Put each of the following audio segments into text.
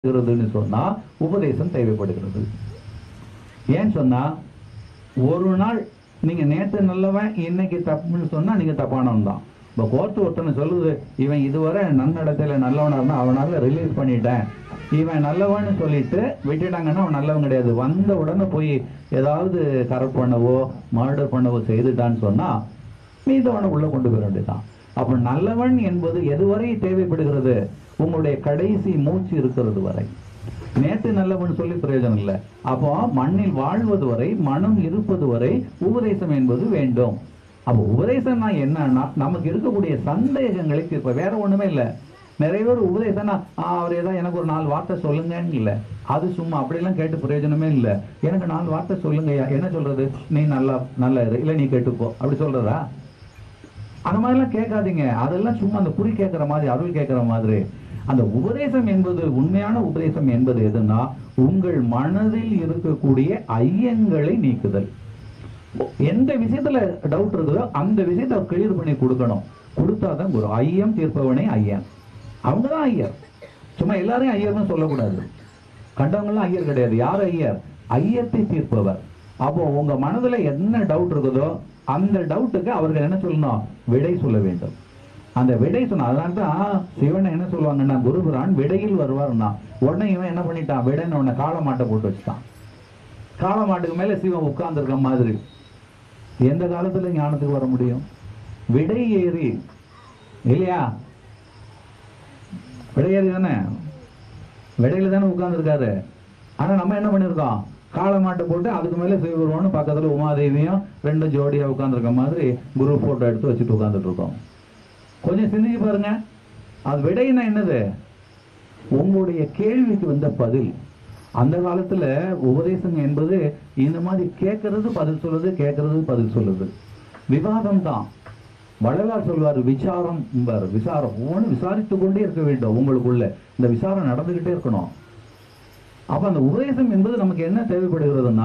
தேவைப்படுகிறதுன்னு சொன்னா உபதேசம் தேவைப்படுகிறது ஏன் சொன்னா ஒரு நாள் நீங்க நேத்து நல்லவன் இன்னைக்கு தப்புன்னு சொன்னா நீங்க தப்பானவன் தான் இப்போ கோர்த்து ஒருத்தனை சொல்லுது இவன் இதுவரை நன்னடத்தையில நல்லவனா இருந்தா அவனால ரிலீஸ் பண்ணிட்டேன் இவன் நல்லவன்னு சொல்லிட்டு விட்டுட்டாங்கன்னா அவன் நல்லவன் கிடையாது வந்த உடனே போய் ஏதாவது கரெக்ட் பண்ணவோ மர்டர் பண்ணவோ செய்துட்டான்னு சொன்னா மீதவனை உள்ள கொண்டு போயிட வேண்டியதான் அப்ப நல்லவன் என்பது எதுவரை தேவைப்படுகிறது உங்களுடைய கடைசி மூச்சு இருக்கிறது வரை நேற்று நல்லவன் சொல்லி பிரயோஜனம் இல்லை அப்போ மண்ணில் வாழ்வது வரை மனம் இருப்பது வரை உபதேசம் என்பது வேண்டும் அப்போ உபதேசம்னா என்னன்னா நமக்கு இருக்கக்கூடிய சந்தேகங்களை தீர்ப்ப வேற ஒண்ணுமே இல்லை நிறைய பேர் உபதேசம்னா "ஆ, அவர் ஏதோ எனக்கு ஒரு நாலு வார்த்தை சொல்லுங்கன்னு இல்லை அது சும்மா அப்படியெல்லாம் கேட்டு பிரயோஜனமே இல்லை எனக்கு நாலு வார்த்தை சொல்லுங்கய்யா என்ன சொல்றது நீ நல்லா நல்லா இரு இல்லை நீ கேட்டுப்போ அப்படி சொல்றதா அந்த மாதிரிலாம் கேட்காதீங்க அதெல்லாம் சும்மா அந்த குறி கேட்கிற மாதிரி அருள் கேட்கிற மாதிரி அந்த உபதேசம் என்பது உண்மையான உபதேசம் என்பது எதுன்னா உங்கள் மனதில் இருக்கக்கூடிய ஐயங்களை நீக்குதல் எந்த விஷயத்துல டவுட் இருக்குதோ அந்த விஷயத்தை கிளியர் பண்ணி கொடுக்கணும் கொடுத்தாதான் குரு ஐயம் தீர்ப்பவனே ஐயன் அவங்க தான் ஐயர் சும்மா எல்லாரையும் ஐயர்னு சொல்லக்கூடாது கண்டவங்களாம் ஐயர் கிடையாது யார் ஐயர் ஐயத்தை தீர்ப்பவர் அப்போ உங்க மனதுல என்ன டவுட் இருக்குதோ அந்த டவுட்டுக்கு அவர்கள் என்ன சொல்லணும் விடை சொல்ல வேண்டும் அந்த விடை சொன்ன அதனால தான் சிவனை என்ன சொல்லுவாங்கன்னா குருபுரான் விடையில் வருவார்னா உடனே இவன் என்ன பண்ணிட்டான் விடைன்னு உடனே காளை மாட்டை போட்டு வச்சுட்டான் காளை மாட்டுக்கு மேல சிவன் உட்கார்ந்துருக்க மாதிரி எந்த காலத்துல ஞானத்துக்கு வர முடியும் விடை ஏறி இல்லையா விடை ஏறி தானே விடையில தானே உட்கார்ந்துருக்காரு ஆனா நம்ம என்ன பண்ணிருக்கோம் காளை மாட்டை போட்டு அதுக்கு மேல சிவபெருமானும் பக்கத்துல உமாதேவியும் ரெண்டும் ஜோடியா உட்கார்ந்துருக்க மாதிரி குரு போட்டோ எடுத்து வச்சுட்டு உட்கார்ந்துட்டு இருக்கோம் கொஞ்சம் சிந்திச்சு பாருங்க அது விடைன்னா என்னது உங்களுடைய கேள்விக்கு வந்த பதில் அந்த காலத்துல உபதேசம் என்பது இந்த மாதிரி கேட்கறது பதில் சொல்லுது கேட்கறது பதில் சொல்லுது விவாதம் தான் வள்ளலார் சொல்வார் விசாரம் என்பார் விசாரம் ஒவ்வொன்று விசாரித்து கொண்டே இருக்க வேண்டும் உங்களுக்குள்ள இந்த விசாரம் நடந்துகிட்டே இருக்கணும் அப்ப அந்த உபதேசம் என்பது நமக்கு என்ன தேவைப்படுகிறதுனா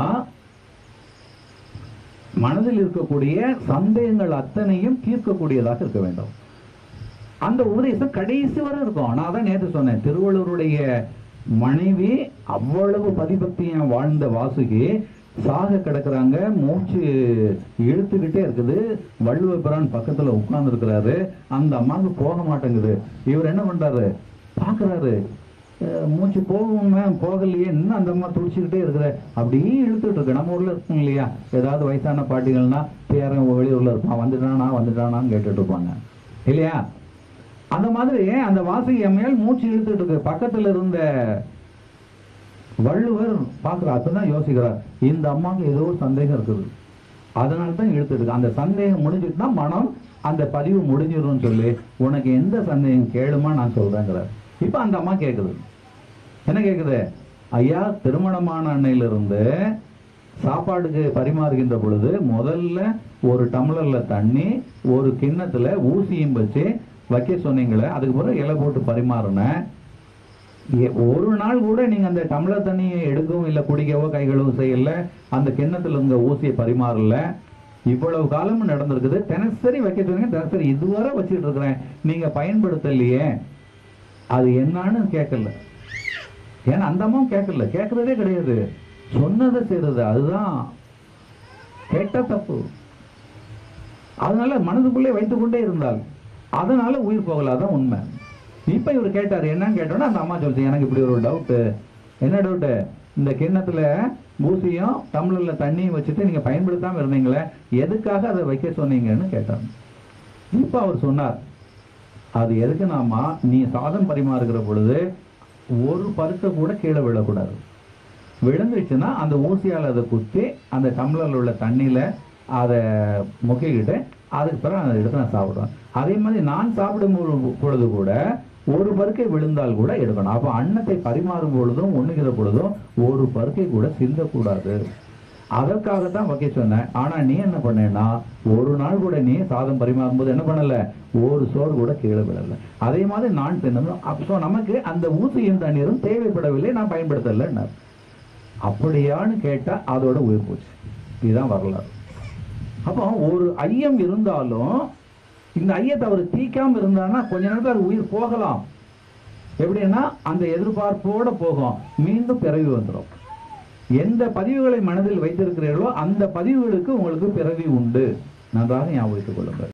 மனதில் இருக்கக்கூடிய சந்தேகங்கள் அத்தனையும் தீர்க்கக்கூடியதாக இருக்க வேண்டும் அந்த உபதேசம் கடைசி வரை இருக்கும் நான் தான் நேற்று சொன்னேன் திருவள்ளுவருடைய மனைவி அவ்வளவு பதிபக்தியம் வாழ்ந்த வாசுகி சாக கிடக்குறாங்க மூச்சு இழுத்துக்கிட்டே இருக்குது வள்ளுவ பிரான் பக்கத்துல உட்கார்ந்து இருக்கிறாரு அந்த அம்மாவுக்கு போக மாட்டேங்குது இவர் என்ன பண்றாரு பாக்குறாரு அஹ் மூச்சு போகுமே போகலையே இன்னும் அந்த அம்மா துடிச்சுக்கிட்டே இருக்குது அப்படியே இழுத்துட்டு இருக்கு நம்ம ஊர்ல இருக்கும் இல்லையா ஏதாவது வயசான பாட்டிகள்னா பேரன் வெளியூர்ல இருப்பான் வந்துட்டானா வந்துட்டானான்னு கேட்டுட்டு இருப்பாங்க இல்லையா அந்த மாதிரி அந்த வாசகி அம்மையால் மூச்சு இழுத்துட்டு இருக்கு பக்கத்துல இருந்த வள்ளுவர் பார்க்கிறார் அப்பதான் யோசிக்கிறார் இந்த அம்மாவுக்கு ஏதோ ஒரு சந்தேகம் இருக்குது அதனால தான் இழுத்துட்டு இருக்கு அந்த சந்தேகம் முடிஞ்சிட்டுனா மனம் அந்த பதிவு முடிஞ்சிடும்னு சொல்லி உனக்கு எந்த சந்தேகம் கேளுமா நான் சொல்றேங்கிறார் இப்ப அந்த அம்மா கேக்குது என்ன கேக்குது ஐயா திருமணமான அன்னையிலிருந்து சாப்பாடுக்கு பரிமாறுகின்ற பொழுது முதல்ல ஒரு டம்ளர்ல தண்ணி ஒரு கிண்ணத்துல ஊசியும் வச்சு வைக்க சொன்னீங்களே அதுக்கு பிறகு இலை போட்டு பரிமாறினேன் எ- ஒரு நாள் கூட நீங்க அந்த டம்ளர் தண்ணியை எடுக்கவும் இல்லை குடிக்கவோ கை கழுவும் செய்யல அந்த கிண்ணத்துல உங்க ஊசியை பரிமாறல இவ்வளவு காலமும் நடந்திருக்குது தினசரி வைக்க சொன்னீங்க தினசரி இதுவரை வச்சிட்டு இருக்கிறேன் நீங்க பயன்படுத்தலையே அது என்னன்னு கேட்கல ஏன்னா அந்த அம்மாவும் கேட்கல கேட்கறதே கிடையாது சொன்னதை செய்யறது அதுதான் கேட்ட தப்பு அதனால மனதுக்குள்ளே வைத்துக்கொண்டே இருந்தால் அதனால உயிர் போகல அதான் உண்மை இப்ப இவர் கேட்டாரு என்னன்னு கேட்டோன்னா அந்த அம்மா சொல்லுச்சு எனக்கு இப்படி ஒரு டவுட்டு என்ன டவுட்டு இந்த கிண்ணத்துல ஊசியும் டம்ளர்ல தண்ணியும் வச்சுட்டு நீங்க பயன்படுத்தாம இருந்தீங்களே எதுக்காக அதை வைக்க சொன்னீங்கன்னு கேட்டாங்க இப்ப அவர் சொன்னார் அது எதுக்குனாமா நீ சாதம் பரிமாறுகிற பொழுது ஒரு பருக்க கூட கீழே விழக்கூடாது விழுந்துருச்சுன்னா அந்த ஊசியால் அதை குத்தி அந்த டம்ளர்ல உள்ள தண்ணியில அதை முக்கிக்கிட்டு அதுக்கு பிறகு அதை எடுத்து நான் சாப்பிடுவேன் அதே மாதிரி நான் சாப்பிடும் பொழு- பொழுது கூட ஒரு பருக்கை விழுந்தால் கூட எடுக்கணும் அப்போ அன்னத்தை பரிமாறும் பொழுதும் உண்ணுகிற பொழுதும் ஒரு பருக்கை கூட சிந்தக்கூடாது அதற்காகத்தான் வைக்க சொன்னேன் ஆனா நீ என்ன பண்ணேன்னா ஒரு நாள் கூட நீ சாதம் பரிமாறும் போது என்ன பண்ணல ஒரு சோறு கூட கீழே விடல அதே மாதிரி நான் தின்னணும் அப்போ நமக்கு அந்த ஊசியும் தண்ணீரும் தேவைப்படவில்லை நான் பயன்படுத்தலைன்னார் அப்படியான்னு கேட்டா அதோட உயிர் போச்சு இதுதான் வரலாறு அப்போ ஒரு ஐயம் இருந்தாலும் இந்த ஐயத்தை அவர் தீக்காம இருந்தாருன்னா கொஞ்ச நேரத்துல அது உயிர் போகலாம் எப்படின்னா அந்த எதிர்பார்ப்போட போகும் மீண்டும் பிறவி வந்துடும் எந்த பதிவுகளை மனதில் வைத்திருக்கிறீர்களோ அந்த பதிவுகளுக்கு உங்களுக்கு பிறவி உண்டு நன்றாக ஞாபகம் வைத்துக் கொள்ளுங்கள்